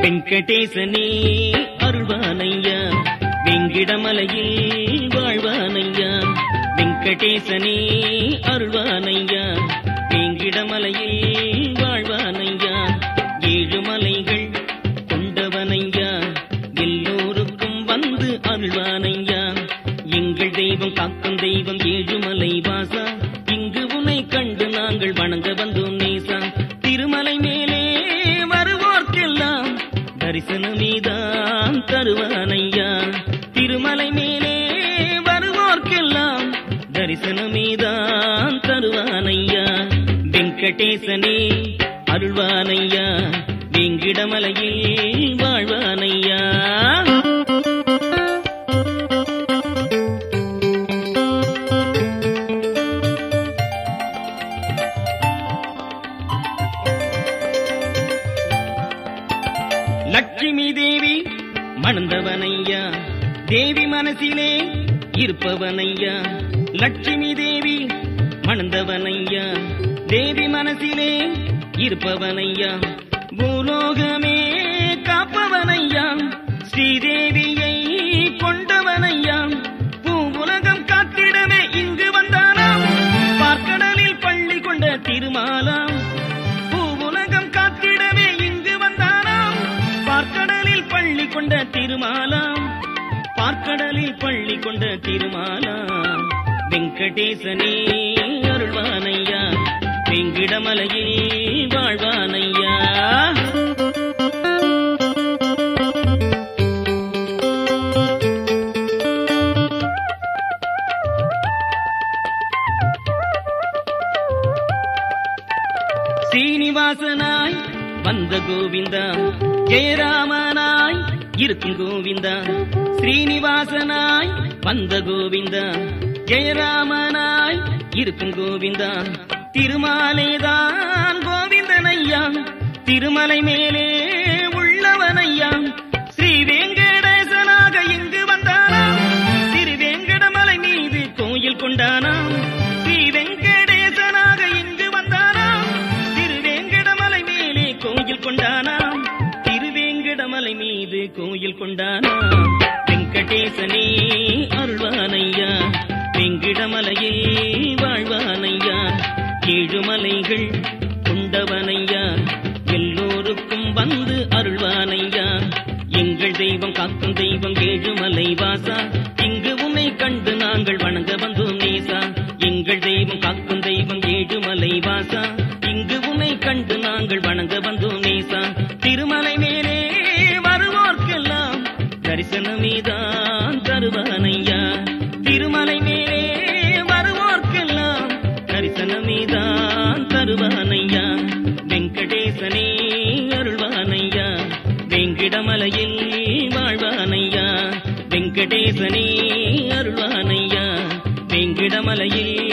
வெங்கடேசனே அருள்வானையா வெங்கிடமலையில் வாழ்வானையா வெங்கடேசனே அருள்வானையா வேங்கிடமலையில் வாழ்வானையா ஏழுமலைகள் கொண்டவனையா எல்லோருக்கும் வந்து அருள்வானையா எங்கள் தெய்வம் காக்கும் தெய்வம் ஏழுமலை வாசா இங்கு உன்னை கண்டு நாங்கள் வணங்க வந்தோம் நேசா திருமலை மேலே வருவோர்க்கெல்லாம் தரிசனமேதான் தருவானையா திருமலை மேலே வருவோர்க்கெல்லாம் தரிசனமேதான் தருவானையா வெங்கடேசனே அருள்வானையா வெங்கிடமலையில் வாழ்வானையா லட்சுமி தேவி மணந்தவனையா தேவி மனசிலே இருப்பவனையா லட்சுமி தேவி மணந்தவனையா தேவி மனசிலே இருப்பவனையா பூலோகமே காப்பவனையா ஸ்ரீதேவியை கொண்டவனையா பூவுலகம் காத்திடமே இங்கு வந்தானாம் பார்க்கடலில் பள்ளி கொண்ட திருமாலாம் பூவுலகம் காத்திடவே இங்கு வந்தானாம் பார்க்கடலில் பள்ளி கொண்ட திருமாலாம் பார்க்கடலில் பள்ளி கொண்ட திருமாலாம் வெங்கடேசனே அருள்வானையா வெங்கிடமலையில் வாழ்வானையா சீனிவாசனாய் வந்த கோவிந்தா ஜெயராமனாய் இருக்கும் கோவிந்தா ஸ்ரீனிவாசனாய் வந்த கோவிந்தா ஜெயராமனாய் இருக்கும் கோவிந்தா திருமாலேதான் கோவிந்தனையா திருமலை மேலே உள்ளவனையா ஸ்ரீ வெங்கடேசனாக இங்கு வந்தானாம் திருவேங்கடமலை மீது கோயில் கொண்டானாம் ஸ்ரீ வெங்கடேசனாக இங்கு வந்தானாம் திருவேங்கடமலை மேலே கோயில் கொண்டானாம் திருவேங்கடமலை மீது கோயில் கொண்டானாம் வெங்கடேசனே அருள்வானையா வெங்கிடமலையில் வாழ்வானையா ஏழுமலைகள் கொண்டவனையா எல்லோருக்கும் வந்து அருள்வானையா எங்கள் தெய்வம் காக்கும் தெய்வம் ஏழுமலை வாசா இங்கு உன்னை கண்டு நாங்கள் வணங்க வந்தோம் நேசா எங்கள் தெய்வம் காக்கும் தெய்வம் ஏழுமலை வாசா இங்கு உன்னை கண்டு நாங்கள் வணங்க வந்தோம் நேசா திருமலை மேலே வருவோர்க்கெல்லாம் தரிசனமேதான் தருவானையா திருமலை மேலே வருவோர்க்கெல்லாம் தரிசனமேதான் தருவானையா வெங்கடேசனே அருள்வானையா வெங்கிடமலையில் வாழ்வானையா வெங்கடேசனே அருள்வானையா வெங்கிடமலையில்